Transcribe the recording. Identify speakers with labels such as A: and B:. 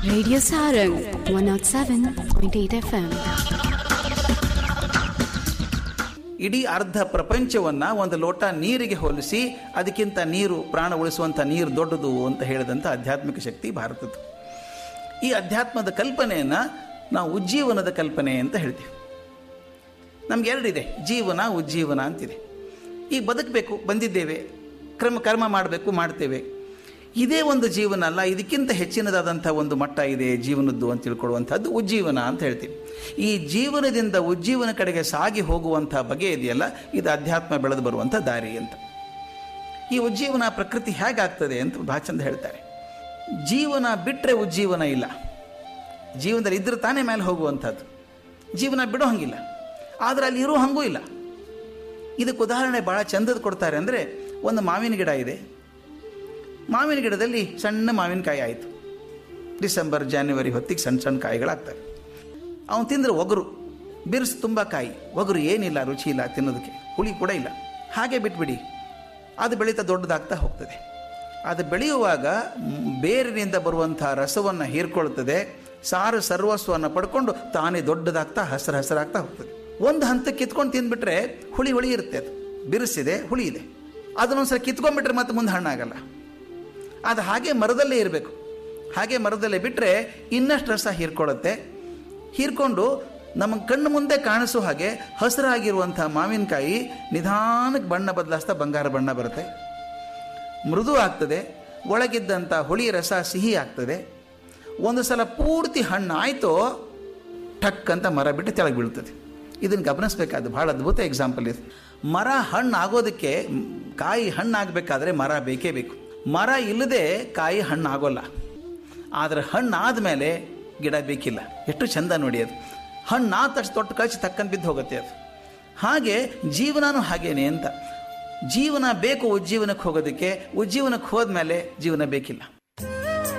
A: Radio Sarang 107.8 FM.
B: ಇಡೀ ಅರ್ಧ ಪ್ರಪಂಚವನ್ನ ಒಂದು ಲೋಟ ನೀರಿಗೆ ಹೋಲಿಸಿ ಅದಕ್ಕಿಂತ ನೀರು ಪ್ರಾಣ ಉಳಿಸುವಂಥ ನೀರು ದೊಡ್ಡದು ಅಂತ ಹೇಳಿದಂಥ ಆಧ್ಯಾತ್ಮಿಕ ಶಕ್ತಿ ಭಾರತದ್ದು ಈ ಅಧ್ಯಾತ್ಮದ ಕಲ್ಪನೆಯನ್ನು ನಾವು ಉಜ್ಜೀವನದ ಕಲ್ಪನೆ ಅಂತ ಹೇಳ್ತೀವಿ ನಮ್ಗೆ ಎರಡಿದೆ ಜೀವನ ಉಜ್ಜೀವನ ಅಂತಿದೆ ಈಗ ಬದುಕಬೇಕು ಬಂದಿದ್ದೇವೆ ಕ್ರಮ ಕರ್ಮ ಮಾಡಬೇಕು ಮಾಡ್ತೇವೆ ಇದೇ ಒಂದು ಜೀವನ ಅಲ್ಲ ಇದಕ್ಕಿಂತ ಹೆಚ್ಚಿನದಾದಂಥ ಒಂದು ಮಟ್ಟ ಇದೆ ಜೀವನದ್ದು ಅಂತ ತಿಳ್ಕೊಳ್ಳುವಂಥದ್ದು ಉಜ್ಜೀವನ ಅಂತ ಹೇಳ್ತೀವಿ ಈ ಜೀವನದಿಂದ ಉಜ್ಜೀವನ ಕಡೆಗೆ ಸಾಗಿ ಹೋಗುವಂಥ ಬಗೆ ಇದೆಯಲ್ಲ ಇದು ಅಧ್ಯಾತ್ಮ ಬೆಳೆದು ಬರುವಂಥ ದಾರಿ ಅಂತ ಈ ಉಜ್ಜೀವನ ಪ್ರಕೃತಿ ಹೇಗಾಗ್ತದೆ ಅಂತ ಭಾಳ ಚಂದ ಹೇಳ್ತಾರೆ ಜೀವನ ಬಿಟ್ಟರೆ ಉಜ್ಜೀವನ ಇಲ್ಲ ಜೀವನದಲ್ಲಿ ಇದ್ರೆ ತಾನೇ ಮೇಲೆ ಹೋಗುವಂಥದ್ದು ಜೀವನ ಬಿಡೋ ಹಂಗಿಲ್ಲ ಆದರೆ ಅಲ್ಲಿ ಇರೋ ಹಂಗೂ ಇಲ್ಲ ಇದಕ್ಕೆ ಉದಾಹರಣೆ ಭಾಳ ಚಂದದ ಕೊಡ್ತಾರೆ ಅಂದರೆ ಒಂದು ಮಾವಿನ ಗಿಡ ಇದೆ ಮಾವಿನ ಗಿಡದಲ್ಲಿ ಸಣ್ಣ ಮಾವಿನಕಾಯಿ ಆಯಿತು ಡಿಸೆಂಬರ್ ಜಾನ್ವರಿ ಹೊತ್ತಿಗೆ ಸಣ್ಣ ಸಣ್ಣ ಕಾಯಿಗಳಾಗ್ತವೆ ಅವನು ತಿಂದರೆ ಒಗರು ಬಿರ್ಸು ತುಂಬ ಕಾಯಿ ಒಗರು ಏನಿಲ್ಲ ರುಚಿ ಇಲ್ಲ ತಿನ್ನೋದಕ್ಕೆ ಹುಳಿ ಕೂಡ ಇಲ್ಲ ಹಾಗೆ ಬಿಟ್ಬಿಡಿ ಅದು ಬೆಳೀತಾ ದೊಡ್ಡದಾಗ್ತಾ ಹೋಗ್ತದೆ ಅದು ಬೆಳೆಯುವಾಗ ಮ್, ಬೇರಿನಿಂದ ಬರುವಂಥ ರಸವನ್ನು ಹೀರ್ಕೊಳ್ತದೆ ಸಾರು ಸರ್ವಸ್ವವನ್ನು ಪಡ್ಕೊಂಡು ತಾನೇ ದೊಡ್ಡದಾಗ್ತಾ ಹಸಿರು ಹಸಿರಾಗ್ತಾ ಹೋಗ್ತದೆ ಒಂದು ಹಂತಕ್ಕೆ ಕಿತ್ಕೊಂಡು ತಿಂದ್ಬಿಟ್ರೆ ಹುಳಿ ಹುಳಿ ಇರುತ್ತೆ ಅದು ಬಿರುಸಿದೆ ಹುಳಿ ಇದೆ ಅದನ್ನೊಂದ್ಸಲ ಕಿತ್ಕೊಂಡ್ಬಿಟ್ರೆ ಮತ್ತೆ ಮುಂದೆ ಹಣ್ಣಾಗಲ್ಲ ಅದು ಹಾಗೆ ಮರದಲ್ಲೇ ಇರಬೇಕು ಹಾಗೆ ಮರದಲ್ಲೇ ಬಿಟ್ಟರೆ ಇನ್ನಷ್ಟು ರಸ ಹೀರ್ಕೊಳ್ಳುತ್ತೆ ಹೀರ್ಕೊಂಡು ನಮ್ಮ ಕಣ್ಣು ಮುಂದೆ ಕಾಣಿಸೋ ಹಾಗೆ ಹಸಿರಾಗಿರುವಂಥ ಮಾವಿನಕಾಯಿ ನಿಧಾನಕ್ಕೆ ಬಣ್ಣ ಬದಲಾಯಿಸ್ತಾ ಬಂಗಾರ ಬಣ್ಣ ಬರುತ್ತೆ ಮೃದು ಆಗ್ತದೆ ಒಳಗಿದ್ದಂಥ ಹುಳಿ ರಸ ಸಿಹಿ ಆಗ್ತದೆ ಒಂದು ಸಲ ಪೂರ್ತಿ ಹಣ್ಣು ಆಯಿತೋ ಟಕ್ ಅಂತ ಮರ ಬಿಟ್ಟು ತೆಳಗೆ ಬೀಳ್ತದೆ ಇದನ್ನು ಗಮನಿಸಬೇಕಾದ ಭಾಳ ಅದ್ಭುತ ಎಕ್ಸಾಂಪಲ್ ಇದು ಮರ ಹಣ್ಣು ಆಗೋದಕ್ಕೆ ಮ್, ಕಾಯಿ ಹಣ್ಣು ಆಗಬೇಕಾದ್ರೆ ಮರ ಬೇಕೇ ಬೇಕು ಮರ ಇಲ್ಲದೆ ಕಾಯಿ ಹಣ್ಣು ಆಗೋಲ್ಲ ಆದರೆ ಹಣ್ಣು ಆದಮೇಲೆ ಗಿಡ ಬೇಕಿಲ್ಲ ಎಷ್ಟು ಚಂದ ನೋಡಿ ಅದು ಹಣ್ಣು ಆದ ತಕ್ಷಣ ತೊಟ್ಟು ಕಳಿಸಿ ತಕ್ಕಂತ ಬಿದ್ದು ಹೋಗುತ್ತೆ ಅದು ಹಾಗೆ ಜೀವನನೂ ಹಾಗೇನೆ ಅಂತ ಜೀವನ ಬೇಕು ಉಜ್ಜೀವನಕ್ಕೆ ಹೋಗೋದಕ್ಕೆ ಉಜ್ಜೀವನಕ್ಕೆ ಹೋದ್ಮೇಲೆ ಜೀವನ ಬೇಕಿಲ್ಲ